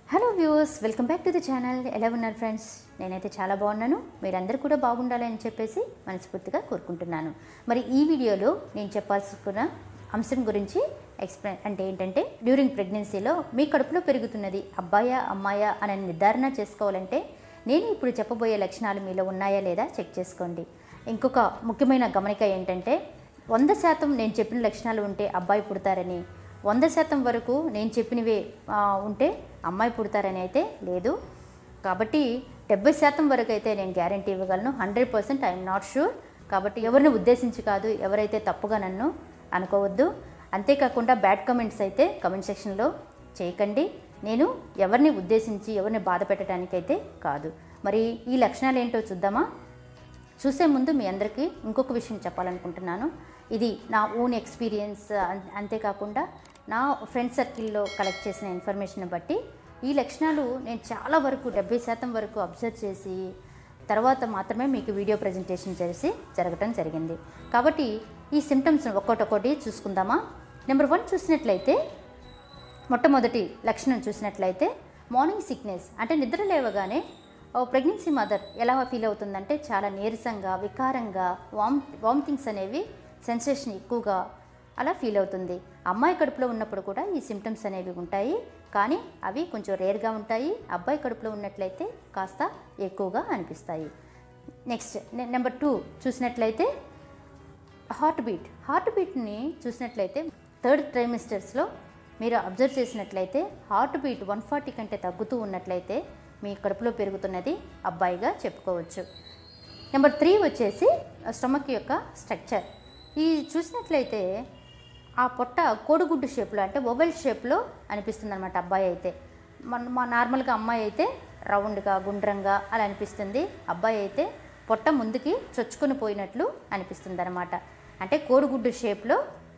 hello viewers welcome back to the channel ఎలా ఉన్నారు friends నేనైతే చాలా బాగున్నాను మీరందరూ కూడా బాగుండాలని చెప్పేసి మనస్ఫూర్తిగా కోరుకుంటున్నాను మరి ఈ వీడియోలో నేను చెప్పాల్సుకున్న అంశం గురించి ఎక్స్ప్లెయిన్ అంటే ఏంటంటే డ్యూరింగ్ ప్రెగ్నెన్సీలో మీ కడుపులో పెరుగుతున్నది అబ్బాయా అమ్మాయా అనే నిర్ధారణ చేసుకోవాలంటే నేను ఇప్పుడు చెప్పబోయే లక్షణాలు మీలో ఉన్నాయా లేదా చెక్ చేసుకోండి ఇంకొక ముఖ్యమైన గమనిక ఏంటంటే వంద శాతం నేను చెప్పిన లక్షణాలు ఉంటే అబ్బాయి పుడతారని వంద శాతం వరకు నేను చెప్పినవే ఆ, ఉంటే అమ్మాయి పుడతారని అయితే లేదు కాబట్టి డెబ్బై శాతం వరకు అయితే నేను గ్యారంటీ ఇవ్వగలను hundred percent I'm not sure కాబట్టి ఎవరిని ఉద్దేశించి కాదు ఎవరైతే తప్పుగా నన్ను అనుకోవద్దు అంతేకాకుండా బ్యాడ్ కమెంట్స్ అయితే కమెంట్ సెక్షన్లో చేయకండి నేను ఎవరిని ఉద్దేశించి ఎవరిని బాధ పెట్టడానికైతే కాదు మరి ఈ లక్షణాలు ఏంటో చూద్దామా చూసే ముందు మీ అందరికీ ఇంకొక విషయం చెప్పాలనుకుంటున్నాను ఇది నా ఓన్ ఎక్స్పీరియన్స్ అం- అంతేకాకుండా నా ఫ్రెండ్ సర్కిల్లో కలెక్ట్ చేసిన ఇన్ఫర్మేషన్ బట్టి ఈ లక్షణాలు నేను చాలా వరకు డెబ్బై శాతం వరకు అబ్జర్వ్ చేసి తర్వాత మాత్రమే మీకు వీడియో ప్రజెంటేషన్ చేసి జరగటం జరిగింది కాబట్టి ఈ సిమ్టమ్స్ ఒక్కొక్కటి చూసుకుందామా నెంబర్ వన్ చూసినట్లయితే మొట్టమొదటి లక్షణం చూసినట్లయితే మార్నింగ్ సిక్నెస్ అంటే నిద్ర లేవగానే ప్రెగ్నెన్సీ మదర్ ఎలా ఫీల్ అవుతుందంటే చాలా నీరసంగా వికారంగా వామ్ వామిటింగ్స్ అనేవి సెన్సేషన్ ఎక్కువగా అలా ఫీల్ అవుతుంది అమ్మాయి కడుపులో ఉన్నప్పుడు కూడా ఈ సిమ్టమ్స్ అనేవి ఉంటాయి కానీ అవి కొంచెం రేర్గా ఉంటాయి అబ్బాయి కడుపులో ఉన్నట్లయితే కాస్త ఎక్కువగా అనిపిస్తాయి నెక్స్ట్ నెంబర్ టూ చూసినట్లయితే హార్ట్ బీట్ హార్ట్ బీట్ని చూసినట్లయితే థర్డ్ ట్రైమిస్టర్స్లో మీరు అబ్జర్వ్ చేసినట్లయితే హార్ట్ బీట్ వన్ ఫార్టీ కంటే తగ్గుతూ ఉన్నట్లయితే మీ కడుపులో పెరుగుతున్నది అబ్బాయిగా చెప్పుకోవచ్చు నెంబర్ త్రీ వచ్చేసి స్టమక్ యొక్క స్ట్రక్చర్ ఈ చూసినట్లయితే ఆ పొట్ట కోడిగుడ్డు షేప్లో అంటే ఓవెల్ షేప్లో అనిపిస్తుంది అనమాట అబ్బాయి అయితే మన మా నార్మల్గా అమ్మాయి అయితే రౌండ్గా గుండ్రంగా అలా అనిపిస్తుంది అబ్బాయి అయితే పొట్ట ముందుకి చొచ్చుకొని పోయినట్లు అనిపిస్తుంది అనమాట అంటే కోడిగుడ్డు షేప్లో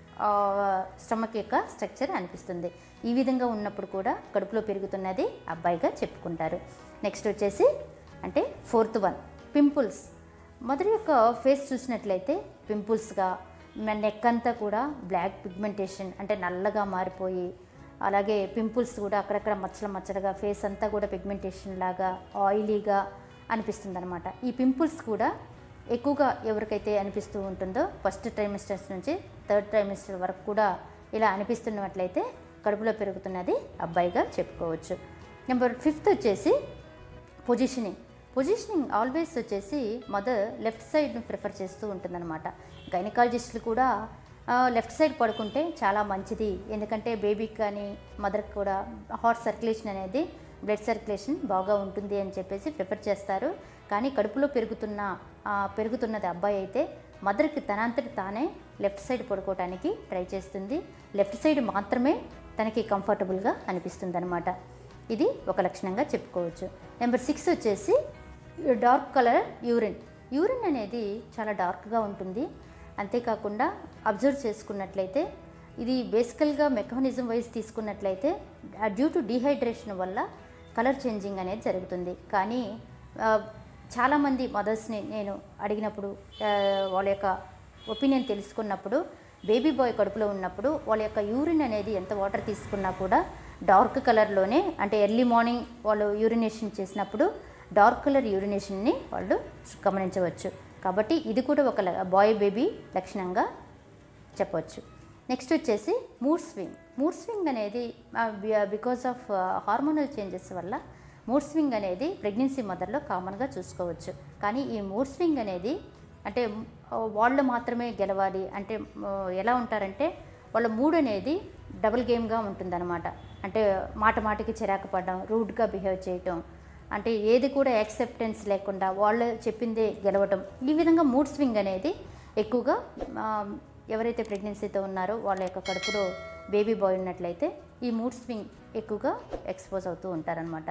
స్టమక్ యొక్క స్ట్రక్చర్ అనిపిస్తుంది ఈ విధంగా ఉన్నప్పుడు కూడా కడుపులో పెరుగుతున్నది అబ్బాయిగా చెప్పుకుంటారు నెక్స్ట్ వచ్చేసి అంటే ఫోర్త్ వన్ పింపుల్స్ మదర్ యొక్క ఫేస్ చూసినట్లయితే పింపుల్స్గా నెక్ అంతా కూడా బ్లాక్ పిగ్మెంటేషన్ అంటే నల్లగా మారిపోయి అలాగే పింపుల్స్ కూడా అక్కడక్కడ మచ్చల మచ్చలుగా ఫేస్ అంతా కూడా పిగ్మెంటేషన్ లాగా ఆయిలీగా అనిపిస్తుంది అనమాట ఈ పింపుల్స్ కూడా ఎక్కువగా ఎవరికైతే అనిపిస్తూ ఉంటుందో ఫస్ట్ ట్రైమిస్టర్స్ నుంచి థర్డ్ ట్రైమిస్టర్ వరకు కూడా ఇలా అనిపిస్తున్నట్లయితే కడుపులో పెరుగుతున్నది అబ్బాయిగా చెప్పుకోవచ్చు నెంబర్ ఫిఫ్త్ వచ్చేసి పొజిషనింగ్ పొజిషనింగ్ ఆల్వేస్ వచ్చేసి మదర్ లెఫ్ట్ సైడ్ని ప్రిఫర్ చేస్తూ ఉంటుందన్నమాట గైనకాలజిస్టులు కూడా లెఫ్ట్ సైడ్ పడుకుంటే చాలా మంచిది ఎందుకంటే బేబీకి కానీ మదర్కి కూడా హార్ట్ సర్క్యులేషన్ అనేది బ్లడ్ సర్క్యులేషన్ బాగా ఉంటుంది అని చెప్పేసి ప్రిఫర్ చేస్తారు కానీ కడుపులో పెరుగుతున్న ఆ, పెరుగుతున్నది అబ్బాయి అయితే మదర్కి తనంతటి తానే లెఫ్ట్ సైడ్ పడుకోవడానికి ట్రై చేస్తుంది లెఫ్ట్ సైడ్ మాత్రమే తనకి కంఫర్టబుల్గా అనిపిస్తుంది అనమాట ఇది ఒక లక్షణంగా చెప్పుకోవచ్చు నెంబర్ సిక్స్ వచ్చేసి డార్క్ కలర్ యూరిన్ యూరిన్ అనేది చాలా డార్క్గా ఉంటుంది అంతేకాకుండా అబ్జర్వ్ చేసుకున్నట్లయితే ఇది బేసికల్గా మెకానిజం వైజ్ తీసుకున్నట్లయితే డ్యూ టు డీహైడ్రేషన్ వల్ల కలర్ చేంజింగ్ అనేది జరుగుతుంది కానీ ఆ, చాలామంది మదర్స్ని నేను అడిగినప్పుడు ఆ, వాళ్ళ యొక్క ఒపీనియన్ తెలుసుకున్నప్పుడు బేబీ బాయ్ కడుపులో ఉన్నప్పుడు వాళ్ళ యొక్క యూరిన్ అనేది ఎంత వాటర్ తీసుకున్నా కూడా డార్క్ కలర్లోనే అంటే ఎర్లీ మార్నింగ్ వాళ్ళు యూరినేషన్ చేసినప్పుడు డార్క్ కలర్ యూరినేషన్ని వాళ్ళు గమనించవచ్చు కాబట్టి ఇది కూడా ఒక బాయ్ బేబీ లక్షణంగా చెప్పవచ్చు నెక్స్ట్ వచ్చేసి మూడ్ స్వింగ్ మూడ్ స్వింగ్ అనేది బికాస్ ఆఫ్ హార్మోనల్ చేంజెస్ వల్ల మూడ్ స్వింగ్ అనేది ప్రెగ్నెన్సీ మదర్లో కామన్గా చూసుకోవచ్చు కానీ ఈ మూడ్ స్వింగ్ అనేది అంటే ఆ, వాళ్ళు మాత్రమే గెలవాలి అంటే ఆ, ఎలా ఉంటారంటే వాళ్ళ మూడ్ అనేది డబుల్ గేమ్గా ఉంటుందన్నమాట అంటే మాట మాటకి చిరాకు పడడం రూడ్గా బిహేవ్ చేయటం అంటే ఏది కూడా యాక్సెప్టెన్స్ లేకుండా వాళ్ళు చెప్పిందే గెలవటం ఈ విధంగా మూడ్ స్వింగ్ అనేది ఎక్కువగా ఆ, ఎవరైతే ప్రెగ్నెన్సీతో ఉన్నారో వాళ్ళ యొక్క కడుపులో బేబీ బాయ్ ఉన్నట్లయితే ఈ మూడ్ స్వింగ్ ఎక్కువగా ఎక్స్పోజ్ అవుతూ ఉంటారనమాట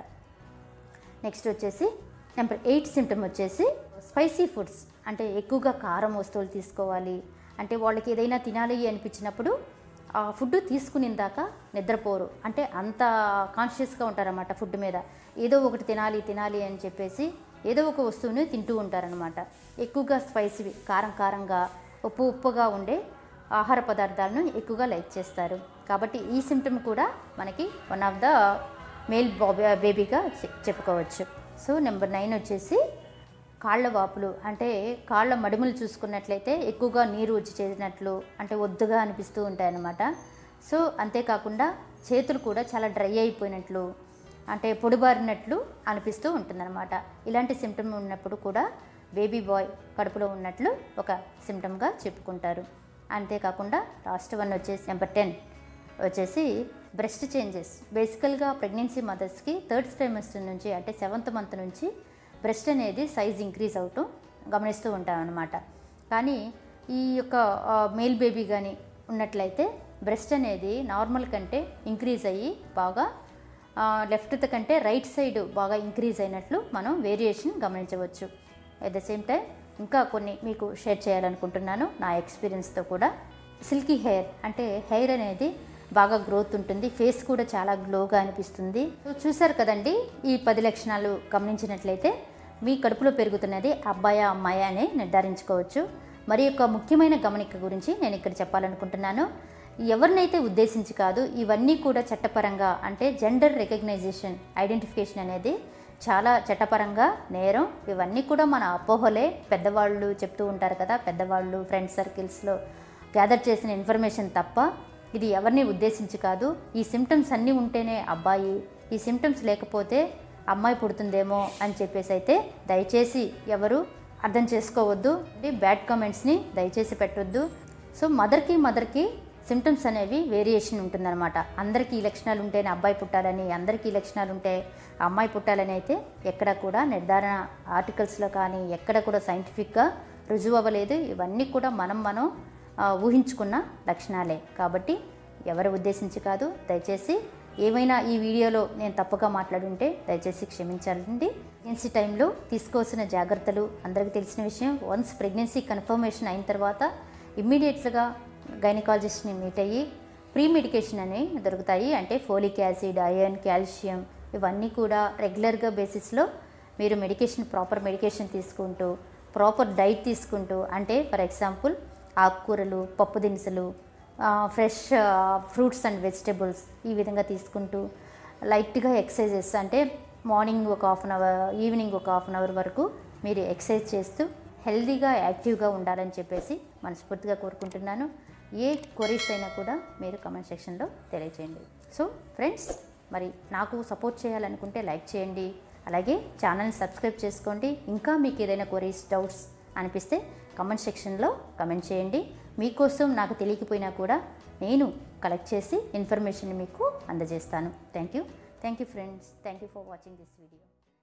నెక్స్ట్ వచ్చేసి నెంబర్ ఎయిట్ సిమ్టమ్ వచ్చేసి స్పైసీ ఫుడ్స్ అంటే ఎక్కువగా కారం వస్తువులు తీసుకోవాలి అంటే వాళ్ళకి ఏదైనా తినాలి అనిపించినప్పుడు ఆ ఫుడ్ తీసుకుని దాకా నిద్రపోరు అంటే అంత కాన్షియస్గా ఉంటారన్నమాట ఫుడ్ మీద ఏదో ఒకటి తినాలి తినాలి అని చెప్పేసి ఏదో ఒక వస్తువుని తింటూ ఉంటారనమాట ఎక్కువగా స్పైసీ కారం కారంగా ఉప్పు ఉప్పుగా ఉండే ఆహార పదార్థాలను ఎక్కువగా లైక్ చేస్తారు కాబట్టి ఈ సిమ్టమ్ కూడా మనకి వన్ ఆఫ్ ద మేల్ బాబీ బేబీగా చె- చెప్పుకోవచ్చు సో నెంబర్ నైన్ వచ్చేసి కాళ్ళ వాపులు అంటే కాళ్ళ మడుములు చూసుకున్నట్లయితే ఎక్కువగా నీరు వచ్చి చేసినట్లు అంటే ఒద్దుగా అనిపిస్తూ ఉంటాయన్నమాట సో అంతేకాకుండా చేతులు కూడా చాలా డ్రై అయిపోయినట్లు అంటే పొడిబారినట్లు అనిపిస్తూ ఉంటుందన్నమాట ఇలాంటి సిమ్టమ్ ఉన్నప్పుడు కూడా బేబీ బాయ్ కడుపులో ఉన్నట్లు ఒక సిమ్టమ్గా చెప్పుకుంటారు అంతేకాకుండా లాస్ట్ వన్ వచ్చేసి నెంబర్ టెన్ వచ్చేసి బ్రెస్ట్ చేంజెస్ బేసికల్గా ప్రెగ్నెన్సీ మదర్స్కి థర్డ్ ట్రైమస్టర్ నుంచి అంటే సెవెంత్ మంత్ నుంచి బ్రెస్ట్ అనేది సైజ్ ఇంక్రీజ్ అవటం గమనిస్తూ ఉంటాం అన్నమాట కానీ ఈ యొక్క మేల్ బేబీ కానీ ఉన్నట్లయితే బ్రెస్ట్ అనేది నార్మల్ కంటే ఇంక్రీజ్ అయ్యి బాగా లెఫ్ట్ కంటే రైట్ సైడ్ బాగా ఇంక్రీజ్ అయినట్లు మనం వేరియేషన్ గమనించవచ్చు అట్ ద సేమ్ టైం ఇంకా కొన్ని మీకు షేర్ చేయాలనుకుంటున్నాను నా ఎక్స్పీరియన్స్తో కూడా సిల్కీ హెయిర్ అంటే హెయిర్ అనేది బాగా గ్రోత్ ఉంటుంది ఫేస్ కూడా చాలా గ్లోగా అనిపిస్తుంది సో చూసారు కదండి ఈ పది లక్షణాలు గమనించినట్లయితే మీ కడుపులో పెరుగుతున్నది అబ్బాయా అమ్మాయా అని నిర్ధారించుకోవచ్చు మరి యొక్క ముఖ్యమైన గమనిక గురించి నేను ఇక్కడ చెప్పాలనుకుంటున్నాను ఎవరినైతే ఉద్దేశించి కాదు ఇవన్నీ కూడా చట్టపరంగా అంటే జెండర్ రికగ్నైజేషన్ ఐడెంటిఫికేషన్ అనేది చాలా చట్టపరంగా నేరం ఇవన్నీ కూడా మన అపోహలే పెద్దవాళ్ళు చెప్తూ ఉంటారు కదా పెద్దవాళ్ళు ఫ్రెండ్ సర్కిల్స్లో గ్యాదర్ చేసిన ఇన్ఫర్మేషన్ తప్ప ఇది ఎవరిని ఉద్దేశించి కాదు ఈ సిమ్టమ్స్ అన్నీ ఉంటేనే అబ్బాయి ఈ సిమ్టమ్స్ లేకపోతే అమ్మాయి పుడుతుందేమో అని చెప్పేసి అయితే దయచేసి ఎవరు అర్థం చేసుకోవద్దు ఇది బ్యాడ్ కామెంట్స్ని దయచేసి పెట్టొద్దు సో మదర్కి మదర్కి సిమ్టమ్స్ అనేవి వేరియేషన్ ఉంటుందన్నమాట అందరికీ ఈ లక్షణాలు ఉంటేనే అబ్బాయి పుట్టాలని అందరికీ ఈ లక్షణాలు ఉంటే అమ్మాయి పుట్టాలని అయితే ఎక్కడ కూడా నిర్ధారణ ఆర్టికల్స్లో కానీ ఎక్కడ కూడా సైంటిఫిక్గా రుజువు అవ్వలేదు ఇవన్నీ కూడా మనం మనం ఆ, ఊహించుకున్న లక్షణాలే కాబట్టి ఎవరు ఉద్దేశించి కాదు దయచేసి ఏమైనా ఈ వీడియోలో నేను తప్పుగా మాట్లాడుంటే దయచేసి క్షమించాలండి ప్రెగ్నెన్సీ టైంలో తీసుకోవాల్సిన జాగ్రత్తలు అందరికీ తెలిసిన విషయం వన్స్ ప్రెగ్నెన్సీ కన్ఫర్మేషన్ అయిన తర్వాత ఇమ్మీడియట్లుగా గైనకాలజిస్ట్ని మీట్ అయ్యి ప్రీ మెడికేషన్ అనేవి దొరుకుతాయి అంటే ఫోలిక్ యాసిడ్ ఐరన్ కాల్షియం ఇవన్నీ కూడా రెగ్యులర్గా బేసిస్లో మీరు మెడికేషన్ ప్రాపర్ మెడికేషన్ తీసుకుంటూ ప్రాపర్ డైట్ తీసుకుంటూ అంటే ఫర్ ఎగ్జాంపుల్ ఆకుకూరలు పప్పు దినుసులు ఫ్రెష్ ఫ్రూట్స్ అండ్ వెజిటేబుల్స్ ఈ విధంగా తీసుకుంటూ లైట్గా ఎక్సర్సైజెస్ అంటే మార్నింగ్ ఒక హాఫ్ అన్ అవర్ ఈవినింగ్ ఒక హాఫ్ అన్ అవర్ వరకు మీరు ఎక్సర్సైజ్ చేస్తూ హెల్దీగా యాక్టివ్గా ఉండాలని చెప్పేసి మనస్ఫూర్తిగా కోరుకుంటున్నాను ఏ క్వరీస్ అయినా కూడా మీరు కమెంట్ సెక్షన్లో తెలియచేయండి సో ఫ్రెండ్స్ మరి నాకు సపోర్ట్ చేయాలనుకుంటే లైక్ చేయండి అలాగే ఛానల్ని సబ్స్క్రైబ్ చేసుకోండి ఇంకా మీకు ఏదైనా క్వరీస్ డౌట్స్ అనిపిస్తే కమెంట్ సెక్షన్లో కమెంట్ చేయండి మీకోసం నాకు తెలియకపోయినా కూడా నేను కలెక్ట్ చేసి ఇన్ఫర్మేషన్ మీకు అందజేస్తాను thank you thank you friends thank you for watching this video